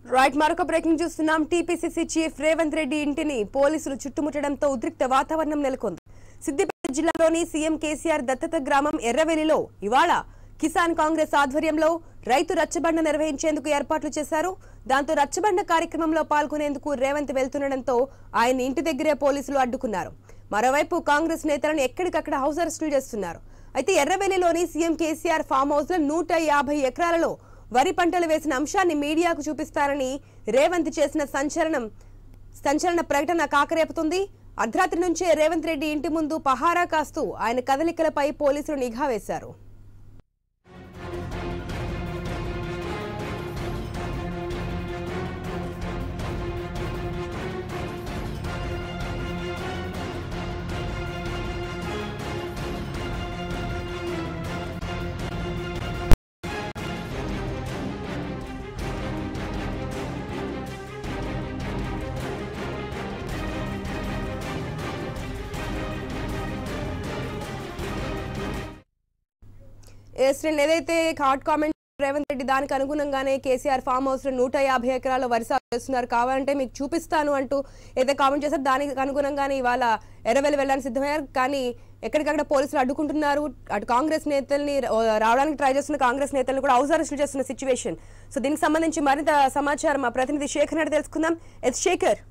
Right మరొక breaking చూస్తున్నాం TPCC chief Revanth Reddy ఇంటిని పోలీసులు చుట్టుముట్టడంతో ఉద్రిక్త వాతావరణం నెలకొంది సిద్దిపేట జిల్లాలోని సీఎం కేసీఆర్ దత్తత గ్రామం ఎర్రవెల్లిలో ఇవాళ కిసాన్ కాంగ్రెస్ ఆధ్వర్యంలో రైతు రచ్చబండ నిర్వహించేందుకు ఏర్పాట్లు చేశారు దాంతో రచ్చబండ కార్యక్రమంలో పాల్గొనేందుకు రేవంత్ వెళ్తుండటంతో ఆయన ఇంటి దగ్గరే పోలీసులు అడ్డుకున్నారు మరోవైపు కాంగ్రెస్ నేతలను ఎక్కడికక్కడ హౌస్ అరెస్టులు చేస్తున్నారు అయితే ఎర్రవెల్లిలోని సీఎం కేసీఆర్ ఫామ్ హౌస్ లో నూట యాభై ఎకరాలలో వరి పంటలు వేసిన అంశాన్ని మీడియాకు చూపిస్తారని రేవంత్ చేసిన సంచలనం సంచలన ప్రకటన కాకరేపుతుంది అర్ధరాత్రి నుంచే రేవంత్ రెడ్డి ఇంటి ముందు పహారా కాస్తూ ఆయన కదలికలపై పోలీసులు నిఘా వేశారు శ్రీన్ ఏదైతే హాట్ కామెంట్ రేవంత్ రెడ్డి దానికి అనుగుణంగానే కేసీఆర్ ఫామ్ హౌస్ లో నూట యాభై ఎకరాల వరి సాగు చేస్తున్నారు కావాలంటే మీకు చూపిస్తాను అంటూ ఏదైతే కామెంట్ చేశారు దానికి అనుగుణంగానే ఇవాళ ఎర్రవెల్లి వెళ్ళడానికి సిద్ధమయ్యారు కానీ ఎక్కడికక్కడ పోలీసులు అడ్డుకుంటున్నారు అటు కాంగ్రెస్ నేతల్ని రా- రావడానికి ట్రై చేస్తున్న కాంగ్రెస్ నేతలను కూడా హౌస్ అరెస్టులు చేస్తున్న సిచ్యువేషన్ సో దీనికి సంబంధించి మరింత సమాచారం మా ప్రతినిధి శేఖర్ నాయుడు తెలుసుకుందాం ఎస్ శేఖర్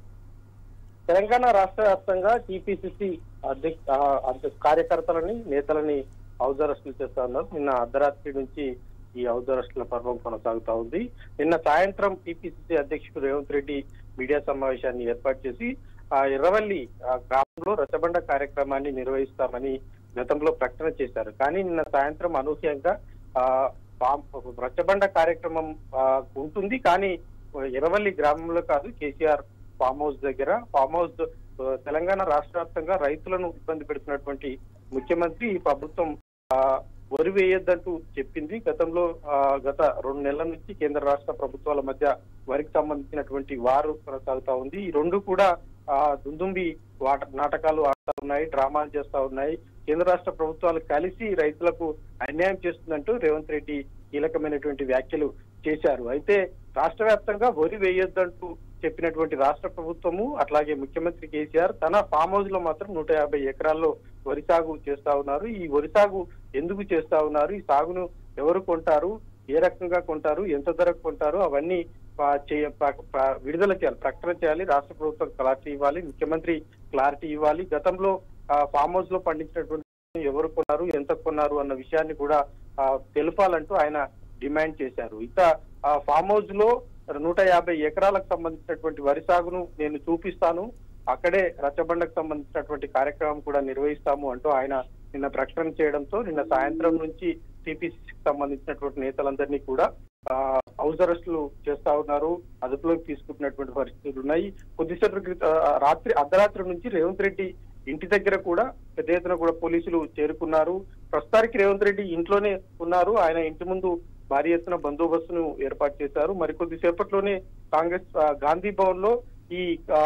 తెలంగాణ రాష్ట్ర వ్యాప్తంగా టీపీసీసీ అధ్యక్ష ఆ, అధ్య- కార్యకర్తలని నేతలని హౌస్ అరెస్టులు చేస్తా ఉన్నారు నిన్న అర్ధరాత్రి నుంచి ఈ హౌస్ అరెస్టుల పర్వం కొనసాగుతా ఉంది నిన్న సాయంత్రం టీపీసీసీ అధ్యక్షుడు రేవంత్ రెడ్డి మీడియా సమావేశాన్ని ఏర్పాటు చేసి ఆ ఎర్రవల్లి ఆ, గ్రామంలో రచ్చబండ కార్యక్రమాన్ని నిర్వహిస్తామని గతంలో ప్రకటన చేశారు కానీ నిన్న సాయంత్రం అనూహ్యంగా ఆ పాం- రచ్చబండ కార్యక్రమం ఆ, ఉంటుంది కానీ ఎర్రవల్లి గ్రామంలో కాదు కేసీఆర్ ఫామ్ హౌస్ దగ్గర ఫామ్ హౌస్ ఆ, తెలంగాణ రాష్ట్ర వ్యాప్తంగా రైతులను ఇబ్బంది పెడుతున్నటువంటి ముఖ్యమంత్రి ఈ ప్రభుత్వం ఆ, వరి వేయొద్దంటూ చెప్పింది గతంలో ఆ, గత రెండు నెలల నుంచి కేంద్ర రాష్ట్ర ప్రభుత్వాల మధ్య వరికి సంబంధించినటువంటి వారు కొనసాగుతా ఉంది ఈ రెండు కూడా ఆ దుందుంబి వాట నాటకాలు ఆడుతా ఉన్నాయి డ్రామాలు చేస్తా ఉన్నాయి కేంద్ర రాష్ట్ర ప్రభుత్వాలు కలిసి రైతులకు అన్యాయం చేస్తుందంటూ రేవంత్ రెడ్డి కీలకమైనటువంటి వ్యాఖ్యలు చేశారు అయితే రాష్ట్ర వ్యాప్తంగా వరి వేయొద్దంటూ చెప్పినటువంటి రాష్ట్ర ప్రభుత్వము అట్లాగే ముఖ్యమంత్రి కేసీఆర్ తన ఫామ్ హౌస్ లో మాత్రం నూట యాభై ఎకరాల్లో వరి సాగు చేస్తా ఉన్నారు ఈ వరి సాగు ఎందుకు చేస్తా ఉన్నారు ఈ సాగును ఎవరు కొంటారు ఏ రకంగా కొంటారు ఎంత ధరకు కొంటారు అవన్నీ ఆ, చేయ- ప్ర- ప్ర- విడుదల చేయాలి ప్రకటన చేయాలి రాష్ట్ర ప్రభుత్వం క్లారిటీ ఇవ్వాలి ముఖ్యమంత్రి క్లారిటీ ఇవ్వాలి గతంలో ఆ, ఫామ్ హౌస్ లో పండించినటువంటి ఎవరు కొన్నారు ఎంత కొన్నారు అన్న విషయాన్ని కూడా ఆ, తెలపాలంటూ ఆయన డిమాండ్ చేశారు ఇక ఆ ఫామ్ హౌస్ లో నూట యాభై ఎకరాలకు సంబంధించినటువంటి వరి సాగును నేను చూపిస్తాను అక్కడే రచ్చబండకు సంబంధించినటువంటి కార్యక్రమం కూడా నిర్వహిస్తాము అంటూ ఆయన నిన్న ప్రకటన చేయడంతో నిన్న సాయంత్రం నుంచి టీపీసీకి సంబంధించినటువంటి నేతలందరినీ కూడా ఆ, హౌస్ అరెస్టులు చేస్తా ఉన్నారు అదుపులోకి తీసుకుంటున్నటువంటి పరిస్థితులు ఉన్నాయి కొద్దిసేపటి క్రితం ఆ, రాత్రి అర్ధరాత్రి నుంచి రేవంత్ రెడ్డి ఇంటి దగ్గర కూడా పెద్ద ఎత్తున కూడా పోలీసులు చేరుకున్నారు ప్రస్తుతానికి రేవంత్ రెడ్డి ఇంట్లోనే ఉన్నారు ఆయన ఇంటి ముందు భారీ ఎత్తున బందోబస్తును ఏర్పాటు చేశారు మరికొద్ది సేపట్లోనే కాంగ్రెస్ ఆ, గాంధీ భవన్ లో ఈ ఆ,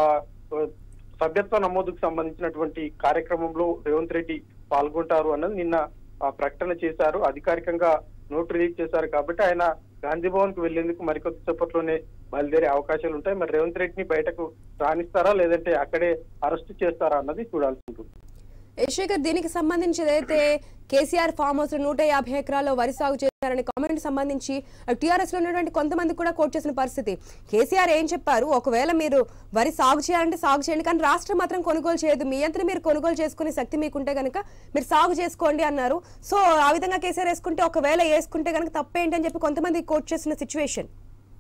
సభ్యత్వ నమోదుకు సంబంధించినటువంటి కార్యక్రమంలో రేవంత్ రెడ్డి పాల్గొంటారు అన్నది నిన్న ఆ, ప్రకటన చేశారు అధికారికంగా నోట్ రిలీజ్ చేశారు కాబట్టి ఆయన గాంధీ భవన్ కు వెళ్లేందుకు మరికొద్ది సేపట్లోనే బయలుదేరే అవకాశాలు ఉంటాయి మరి రేవంత్ రెడ్డిని బయటకు రాణిస్తారా లేదంటే అక్కడే అరెస్ట్ చేస్తారా అన్నది చూడాల్సి ఉంటుంది శేఖర్ దీనికి సంబంధించి ఏదైతే కేసీఆర్ ఫామ్ హౌస్ లో నూట యాభై ఎకరాల్లో వరి సాగు చేశారనే కామెంట్ సంబంధించి టీఆర్ఎస్ లో ఉన్నటువంటి కొంతమంది కూడా కోట్ చేసిన పరిస్థితి కేసీఆర్ ఏం చెప్పారు ఒకవేళ మీరు వరి సాగు చేయాలంటే సాగు చేయండి కానీ రాష్ట్రం మాత్రం కొనుగోలు చేయదు మీ అంతా మీరు కొనుగోలు చేసుకునే శక్తి మీకుంటే కనుక మీరు సాగు చేసుకోండి అన్నారు సో ఆ విధంగా కేసీఆర్ వేసుకుంటే ఒకవేళ వేసుకుంటే కనుక తప్పేంటి అని చెప్పి కొంతమంది కోట్ చేసిన సిచ్యువేషన్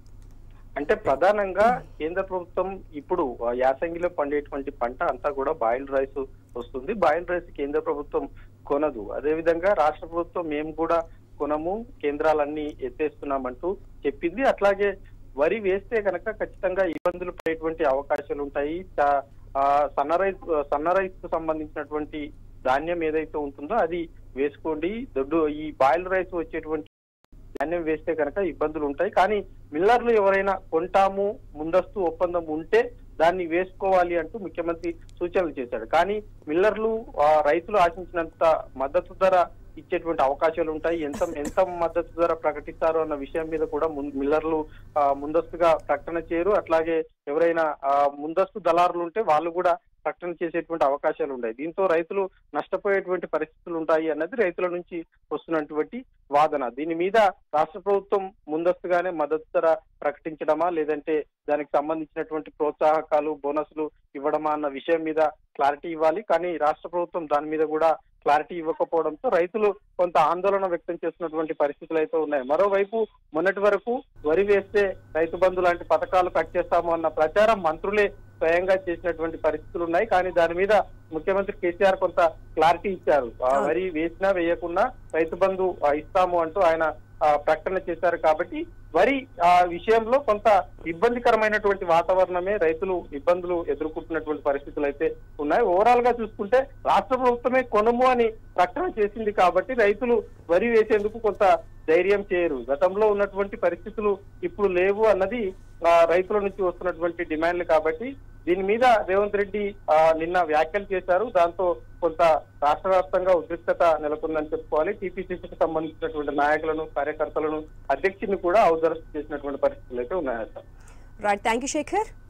అంటే ప్రధానంగా కేంద్ర ప్రభుత్వం ఇప్పుడు ఆ, యాసంగిలో పండేటువంటి పంట అంతా కూడా బాయిల్డ్ రైస్ వస్తుంది బాయిల్డ్ రైస్ కేంద్ర ప్రభుత్వం కొనదు అదే విధంగా రాష్ట్ర ప్రభుత్వం మేము కూడా కొనము కేంద్రాలన్నీ ఎత్తేస్తున్నామంటూ చెప్పింది అట్లాగే వరి వేస్తే కనుక ఖచ్చితంగా ఇబ్బందులు పడేటువంటి అవకాశాలు ఉంటాయి చా- ఆ, సన్న రైస్ సన్న రైస్ కు సంబంధించినటువంటి ధాన్యం ఏదైతే ఉంటుందో అది వేసుకోండి దొడ్డు ఈ బాయిల్డ్ రైస్ వచ్చేటువంటి ధాన్యం వేస్తే కనుక ఇబ్బందులు ఉంటాయి కానీ మిల్లర్లు ఎవరైనా కొంటాము ముందస్తు ఒప్పందం ఉంటే దాన్ని వేసుకోవాలి అంటూ ముఖ్యమంత్రి సూచనలు చేశాడు కానీ మిల్లర్లు ఆ, రైతులు ఆశించినంత మద్దతు ధర ఇచ్చేటువంటి అవకాశాలు ఉంటాయి ఎంత ఎంత మద్దతు ధర ప్రకటిస్తారు అన్న విషయం మీద కూడా ముం- మిల్లర్లు ఆ, ముందస్తుగా ప్రకటన చేయరు అట్లాగే ఎవరైనా ఆ, ముందస్తు దళారులు ఉంటే వాళ్ళు కూడా ప్రకటన చేసేటువంటి అవకాశాలు ఉన్నాయి దీంతో రైతులు నష్టపోయేటువంటి పరిస్థితులు ఉంటాయి అన్నది రైతుల నుంచి వస్తున్నటువంటి వాదన దీని మీద రాష్ట్ర ప్రభుత్వం ముందస్తుగానే మద్దతు ధర ప్రకటించడమా లేదంటే దానికి సంబంధించినటువంటి ప్రోత్సాహకాలు బోనస్లు ఇవ్వడమా అన్న విషయం మీద క్లారిటీ ఇవ్వాలి కానీ రాష్ట్ర ప్రభుత్వం దాని మీద కూడా క్లారిటీ ఇవ్వకపోవడంతో రైతులు కొంత ఆందోళన వ్యక్తం చేస్తున్నటువంటి పరిస్థితులు అయితే ఉన్నాయి మరోవైపు మొన్నటి వరకు వరి వేస్తే రైతు బంధు లాంటి పథకాలు కట్ చేస్తాము అన్న ప్రచారం మంత్రులే స్వయంగా చేసినటువంటి పరిస్థితులు ఉన్నాయి కానీ దాని మీద ముఖ్యమంత్రి కేసీఆర్ కొంత క్లారిటీ ఇచ్చారు ఆ, అవును. వరి వేసినా వేయకున్నా రైతు బంధు ఆ, ఇస్తాము అంటూ ఆయన ఆ, ప్రకటన చేశారు కాబట్టి వరి ఆ విషయంలో కొంత ఇబ్బందికరమైనటువంటి వాతావరణమే రైతులు ఇబ్బందులు ఎదుర్కొంటున్నటువంటి పరిస్థితులు అయితే ఉన్నాయి ఓవరాల్ గా చూసుకుంటే రాష్ట్ర ప్రభుత్వమే కొనుము అని ప్రకటన చేసింది కాబట్టి రైతులు వరి వేసేందుకు కొంత ధైర్యం చేయరు గతంలో ఉన్నటువంటి పరిస్థితులు ఇప్పుడు లేవు అన్నది ఆ, రైతుల నుంచి వస్తున్నటువంటి డిమాండ్లు కాబట్టి దీని మీద రేవంత్ రెడ్డి ఆ, నిన్న వ్యాఖ్యలు చేశారు దాంతో కొంత రాష్ట్ర వ్యాప్తంగా ఉద్రిక్తత నెలకొందని చెప్పుకోవాలి టీపీసీసీకి సంబంధించినటువంటి నాయకులను కార్యకర్తలను అధ్యక్షుని కూడా అవదరస్తు చేసినటువంటి పరిస్థితులు అయితే ఉన్నాయి sir right thank you Shekhar